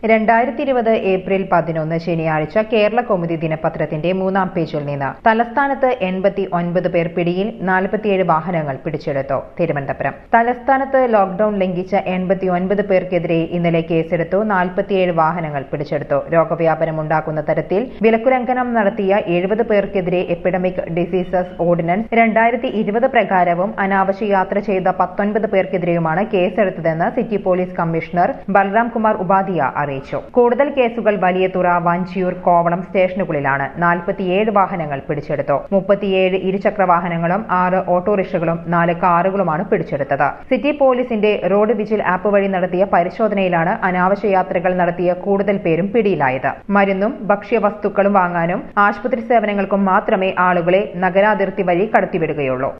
രണ്ടായിരത്തി ഇരുപത് ഏപ്രിൽ പതിനൊന്ന് ശനിയാഴ്ച കേരള കൗമുദി ദിനപത്രത്തിന്റെ മൂന്നാം പേജിൽ നിന്ന് തലസ്ഥാനത്ത് എൺപത്തി ഒൻപത് പേർ പിടിയിൽ നാൽപ്പത്തിയേഴ് വാഹനങ്ങൾ പിടിച്ചെടുത്തു തിരുവനന്തപുരം തലസ്ഥാനത്ത് ലോക്ഡൌൺ ലംഘിച്ച എൺപത്തി ഒൻപത് പേർക്കെതിരെ ഇന്നലെ കേസെടുത്തു നാൽപ്പത്തിയേഴ് വാഹനങ്ങൾ പിടിച്ചെടുത്തു രോഗവ്യാപനം ഉണ്ടാക്കുന്ന തരത്തിൽ വിലക്കുലംഘനം നടത്തിയ എഴുപത് പേർക്കെതിരെ എപ്പിഡമിക് ഡിസീസസ് ഓർഡിനൻസ് രണ്ടായിരത്തി ഇരുപത് പ്രകാരവും അനാവശ്യ യാത്ര ചെയ്ത പത്തൊൻപത് പേർക്കെതിരെയുമാണ് കേസെടുത്തതെന്ന് city police commissioner Balram Kumar Upadhya അറിയിച്ചു കൂടുതൽ കേസുകൾ വലിയതുറ വഞ്ചിയൂർ കോവളം സ്റ്റേഷനുകളിലാണ് നാൽപ്പത്തിയേഴ് വാഹനങ്ങൾ പിടിച്ചെടുത്തു മുപ്പത്തിയേഴ് ഇരുചക്ര വാഹനങ്ങളും ആറ് ഓട്ടോറിക്ഷകളും നാല് കാറുകളുമാണ് പിടിച്ചെടുത്തത് സിറ്റി പോലീസിന്റെ റോഡ് വിജിൽ ആപ്പ് വഴി നടത്തിയ പരിശോധനയിലാണ് അനാവശ്യ യാത്രകൾ നടത്തിയ കൂടുതൽ പേരും പിടിയിലായത് മരുന്നും ഭക്ഷ്യവസ്തുക്കളും വാങ്ങാനും ആശുപത്രി സേവനങ്ങൾക്കും മാത്രമേ ആളുകളെ നഗരാതിർത്തി വഴി കടത്തിവിടുകയുള്ളൂ